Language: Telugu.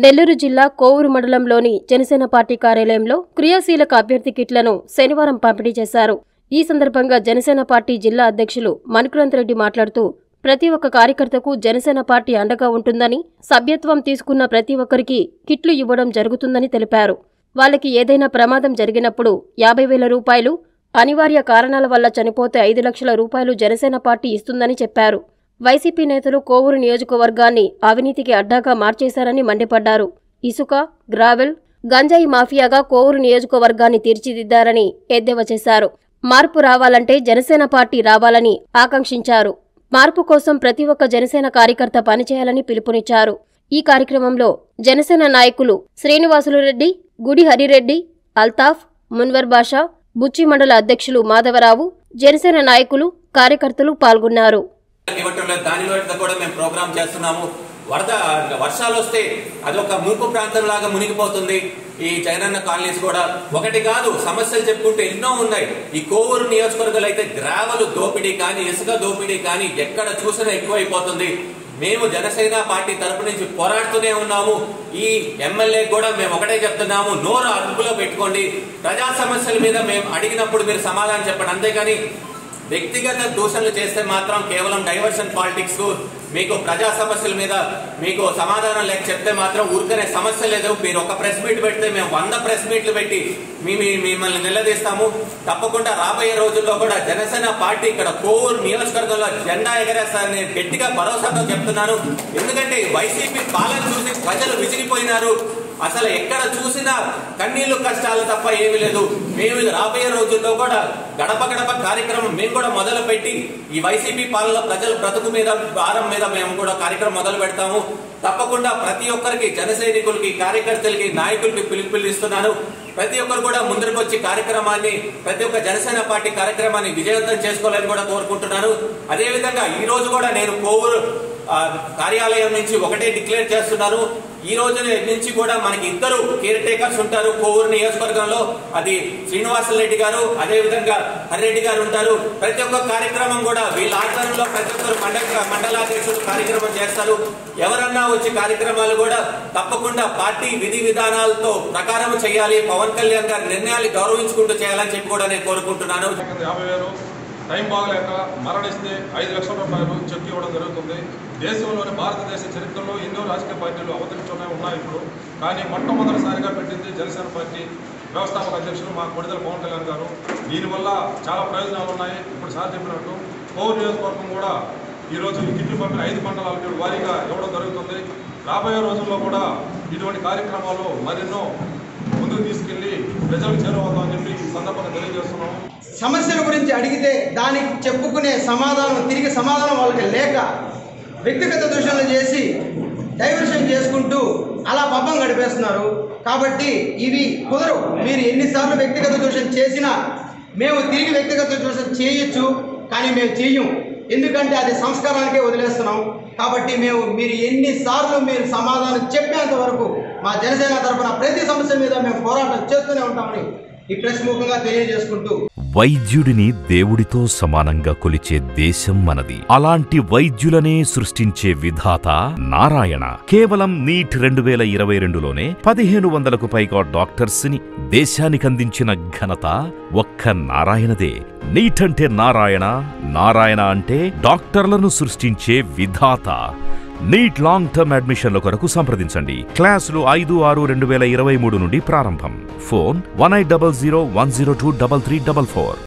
నెల్లూరు జిల్లా కోవూరు మండలంలోని జనసేన పార్టీ కార్యాలయంలో క్రియాశీలక అభ్యర్థి కిట్లను శనివారం పంపిణీ చేశారు ఈ సందర్భంగా జనసేన పార్టీ జిల్లా అధ్యక్షులు మణికురంతరెడ్డి మాట్లాడుతూ ప్రతి ఒక్క కార్యకర్తకు జనసేన పార్టీ అండగా ఉంటుందని సభ్యత్వం తీసుకున్న ప్రతి ఒక్కరికి కిట్లు ఇవ్వడం జరుగుతుందని తెలిపారు వాళ్ళకి ఏదైనా ప్రమాదం జరిగినప్పుడు యాభై వేల రూపాయలు అనివార్య కారణాల వల్ల చనిపోతే ఐదు లక్షల రూపాయలు జనసేన పార్టీ ఇస్తుందని చెప్పారు వైసీపీ నేతలు కోవూరు నియోజకవర్గాన్ని అవినీతికి అడ్డాగా మార్చేశారని మండిపడ్డారు ఇసుక గ్రావెల్ గంజాయి మాఫియాగా కోవూరు నియోజకవర్గాన్ని తీర్చిదిద్దారని ఎద్దేవా చేశారు మార్పు రావాలంటే జనసేన పార్టీ రావాలని ఆకాంక్షించారు మార్పు కోసం ప్రతి ఒక్క జనసేన కార్యకర్త పనిచేయాలని పిలుపునిచ్చారు ఈ కార్యక్రమంలో జనసేన నాయకులు శ్రీనివాసులు రెడ్డి గుడి హరిరెడ్డి అల్తాఫ్ మున్వర్ బాషా బుచ్చి మండల అధ్యక్షులు మాధవరావు జనసేన నాయకులు కార్యకర్తలు పాల్గొన్నారు ఇవ్వటం లేదు దాని మీద కూడా మేము ప్రోగ్రామ్ చేస్తున్నాము వరద వర్షాలు వస్తే అదొక ముంపు ప్రాంతం లాగా మునిగిపోతుంది ఈ జగనన్న కాలనీస్ కూడా ఒకటి కాదు సమస్యలు చెప్పుకుంటే ఎన్నో ఉన్నాయి ఈ కోవూరు నియోజకవర్గాలు అయితే గ్రావలు దోపిడీ కానీ ఇసుక దోపిడీ కానీ ఎక్కడ చూసినా ఎక్కువైపోతుంది మేము జనసేన పార్టీ తరపు నుంచి పోరాడుతూనే ఉన్నాము ఈ ఎమ్మెల్యే కూడా మేము ఒకటే చెప్తున్నాము నోరు అదుపులో పెట్టుకోండి ప్రజా సమస్యల మీద మేము అడిగినప్పుడు మీరు సమాధానం చెప్పండి అంతేగాని వ్యక్తిగత దూషణలు చేస్తే మాత్రం కేవలం డైవర్షన్ పాలిటిక్స్ మీకు ప్రజా సమస్యల మీద మీకు సమాధానం లేక చెప్తే మాత్రం ఊరికనే సమస్య లేదు మీరు ఒక ప్రెస్ మీట్ పెడితే మేము వంద ప్రెస్ మీట్లు పెట్టి మీ మీ- మిమ్మల్ని నిలదీస్తాము తప్పకుండా రాబోయే రోజుల్లో కూడా జనసేన పార్టీ ఇక్కడ కోవూరు నియోజకవర్గంలో జెండా ఎగరేస్తారని గట్టిగా భరోసాతో చెప్తున్నాను ఎందుకంటే వైసీపీ పాలన చూసి ప్రజలు విసిగిపోయినారు అసలు ఎక్కడ చూసినా కన్నీళ్లు కష్టాలు తప్ప ఏమీ లేదు మేము ఇది రాబోయే రోజుల్లో కూడా గడప గడప కార్యక్రమం మేము కూడా మొదలు పెట్టి ఈ వైసీపీ పాలన ప్రజల బ్రతుకు మీద భారం మీద మేము కూడా కార్యక్రమం మొదలు పెడతాము తప్పకుండా ప్రతి ఒక్కరికి జన సైనికులకి కార్యకర్తలకి నాయకులకి పిలుపునిస్తున్నాను ప్రతి ఒక్కరు కూడా ముందరకు వచ్చి కార్యక్రమాన్ని ప్రతి ఒక్క జనసేన పార్టీ కార్యక్రమాన్ని విజయవంతం చేసుకోవాలని కూడా కోరుకుంటున్నాను అదేవిధంగా ఈ రోజు కూడా నేను కోవూరు ఆ, కార్యాలయం నుంచి ఒకటే డిక్లేర్ చేస్తున్నాను ఈ రోజు నుంచి కూడా మనకి ఇద్దరు కేర్ టేకర్స్ ఉంటారు కోవూరు నియోజకవర్గంలో అది శ్రీనివాసరెడ్డి గారు అదే విధంగా హరిరెడ్డి గారు ఉంటారు ప్రతి ఒక్క కార్యక్రమం కూడా వీళ్ళ ఆధ్వర్యంలో ప్రతి ఒక్కరు మండల మండలాధ్యక్షులు కార్యక్రమం చేస్తారు ఎవరన్నా వచ్చి కార్యక్రమాలు కూడా తప్పకుండా పార్టీ విధి విధానాలతో ప్రకారం చేయాలి పవన్ కళ్యాణ్ గారి నిర్ణయాలు గౌరవించుకుంటూ చేయాలని చెప్పి కూడా నేను కోరుకుంటున్నాను కింద యాభై వేలు టైం బాగలేక మరణిస్తే ఐదు లక్షల రూపాయలు చెక్ ఇవ్వడం జరుగుతుంది దేశంలోని భారతదేశ చరిత్రలో ఎన్నో రాజకీయ పార్టీలు అవతరించునే ఉన్నాయి ఇప్పుడు కానీ మొట్టమొదటిసారిగా పెట్టింది జనసేన పార్టీ వ్యవస్థాపక అధ్యక్షులు మా కొడిదల పవన్ కళ్యాణ్ గారు దీనివల్ల చాలా ప్రయోజనాలు ఉన్నాయి ఇప్పుడు సార్ చెప్పినట్టు కోవూరు నియోజకవర్గం కూడా ఈరోజు ఈ కిట్లు పంపిన ఐదు మండలాలకు వారీగా ఇవ్వడం జరుగుతుంది రాబోయే రోజుల్లో కూడా ఇటువంటి కార్యక్రమాలు మరెన్నో ముందుకు తీసుకెళ్లి ప్రజలకు చేరువవుతామని చెప్పి ఈ సందర్భంగా తెలియజేస్తున్నాము సమస్యల గురించి అడిగితే దానికి చెప్పుకునే సమాధానం తిరిగి సమాధానం వాళ్ళకి లేక వ్యక్తిగత దూషణలు చేసి డైవర్షన్ చేసుకుంటూ అలా పబ్బం గడిపేస్తున్నారు కాబట్టి ఇవి కుదరవు మీరు ఎన్నిసార్లు వ్యక్తిగత దూషణ చేసినా మేము తిరిగి వ్యక్తిగత దూషణ చేయొచ్చు కానీ మేము చెయ్యం ఎందుకంటే అది సంస్కారానికే వదిలేస్తున్నాం కాబట్టి మేము మీరు ఎన్నిసార్లు మీరు సమాధానం చెప్పేంత వరకు మా జనసేన తరపున ప్రతి సమస్య మీద మేము పోరాటం చేస్తూనే ఉంటామని ఈ ప్రెస్ ముఖంగా తెలియజేసుకుంటూ వైద్యుడిని దేవుడితో సమానంగా కొలిచే దేశం మనది అలాంటి వైద్యులనే సృష్టించే విధాత నారాయణ కేవలం నీట్ రెండు వేల ఇరవై రెండులోనే పదిహేను వందలకు పైగా డాక్టర్స్ ని దేశానికందించిన ఘనత ఒక్క నారాయణదే నీట్ అంటే నారాయణ నారాయణ అంటే డాక్టర్లను సృష్టించే విధాత నీట్ లాంగ్ టర్మ్ అడ్మిషన్ల కొరకు సంప్రదించండి క్లాసులు ఐదు ఆరు రెండు వేల ఇరవై మూడు నుండి ప్రారంభం phone one eight double zero one zero two double three double four